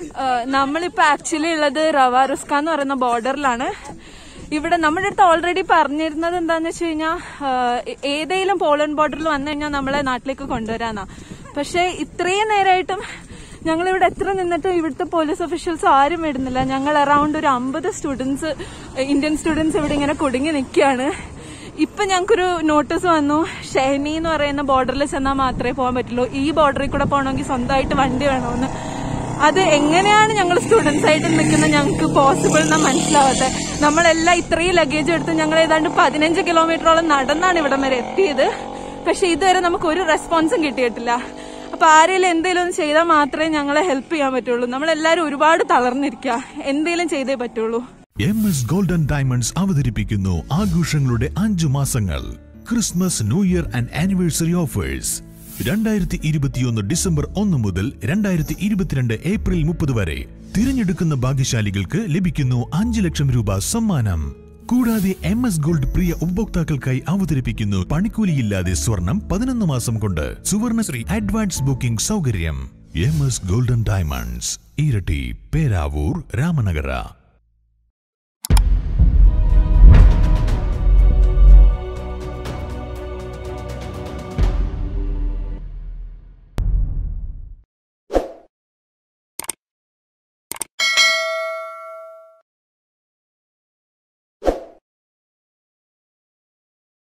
നമ്മളിപ്പോ ആക്ച്വലി ഉള്ളത് റവാറുസ്ക എന്ന് പറയുന്ന ബോർഡറിലാണ് ഇവിടെ നമ്മുടെ അടുത്ത് ഓൾറെഡി പറഞ്ഞിരുന്നത് എന്താന്ന് വെച്ച് കഴിഞ്ഞാൽ ഏതെങ്കിലും പോളണ്ട് ബോർഡറിൽ വന്നു കഴിഞ്ഞാൽ നമ്മളെ നാട്ടിലേക്ക് കൊണ്ടുവരാനാ പക്ഷെ ഇത്രയും നേരമായിട്ടും ഞങ്ങൾ ഇവിടെ എത്ര നിന്നിട്ട് ഇവിടുത്തെ പോലീസ് ഒഫീഷ്യൽസ് ആരും വിടുന്നില്ല ഞങ്ങൾ അറൌണ്ട് ഒരു അമ്പത് സ്റ്റുഡൻസ് ഇന്ത്യൻ സ്റ്റുഡൻസ് ഇവിടെ ഇങ്ങനെ കുടുങ്ങി നിൽക്കുകയാണ് ഇപ്പൊ ഞങ്ങൾക്കൊരു നോട്ടീസ് വന്നു ഷെഹനി എന്ന് പറയുന്ന ബോർഡറിൽ ചെന്നാൽ മാത്രമേ പോകാൻ പറ്റുള്ളൂ ഈ ബോർഡറിൽ കൂടെ പോകണമെങ്കിൽ സ്വന്തമായിട്ട് വണ്ടി വേണമെന്ന് അത് എങ്ങനെയാണ് ഞങ്ങൾ സ്റ്റുഡൻസ് ആയിട്ട് നിൽക്കുന്നത് ഞങ്ങൾക്ക് പോസിബിൾ എന്നാ മനസ്സിലാവാത്തെ നമ്മളെല്ലാം ഇത്രയും ലഗേജ് എടുത്ത് ഞങ്ങൾ ഏതാണ്ട് പതിനഞ്ച് കിലോമീറ്ററോളം നടന്നാണ് ഇവിടം വരെ എത്തിയത് പക്ഷെ ഇതുവരെ നമുക്ക് ഒരു റെസ്പോൺസും കിട്ടിയിട്ടില്ല അപ്പൊ ആരെങ്കിലും എന്തെങ്കിലും ഒന്ന് ചെയ്താൽ മാത്രമേ ഞങ്ങളെ ഹെൽപ്പ് ചെയ്യാൻ പറ്റുള്ളൂ നമ്മളെല്ലാരും ഒരുപാട് തളർന്നിരിക്കുക എന്തെങ്കിലും ചെയ്തേ പറ്റുള്ളൂ എം എസ് ഗോൾഡൻ ഡയമണ്ട്സ് അവതരിപ്പിക്കുന്നു ആഘോഷങ്ങളുടെ അഞ്ചു മാസങ്ങൾ Christmas new year and anniversary offers രണ്ടായിരത്തി ഇരുപത്തിയൊന്ന് ഡിസംബർ ഒന്ന് മുതൽ രണ്ടായിരത്തി ഇരുപത്തിരണ്ട് ഏപ്രിൽ മുപ്പത് വരെ തിരഞ്ഞെടുക്കുന്ന ഭാഗ്യശാലികൾക്ക് ലഭിക്കുന്നു അഞ്ച് ലക്ഷം രൂപ സമ്മാനം കൂടാതെ എം എസ് ഗോൾഡ് പ്രിയ ഉപഭോക്താക്കൾക്കായി അവതരിപ്പിക്കുന്നു പണിക്കൂലിയില്ലാതെ സ്വർണം പതിനൊന്ന് മാസം കൊണ്ട് സുവർണശ്രീ അഡ്വാൻസ് ബുക്കിംഗ് സൗകര്യം എം എസ് ഗോൾഡൻ ഡയമണ്ട്സ് ഇരട്ടി പേരാവൂർ രാമനഗര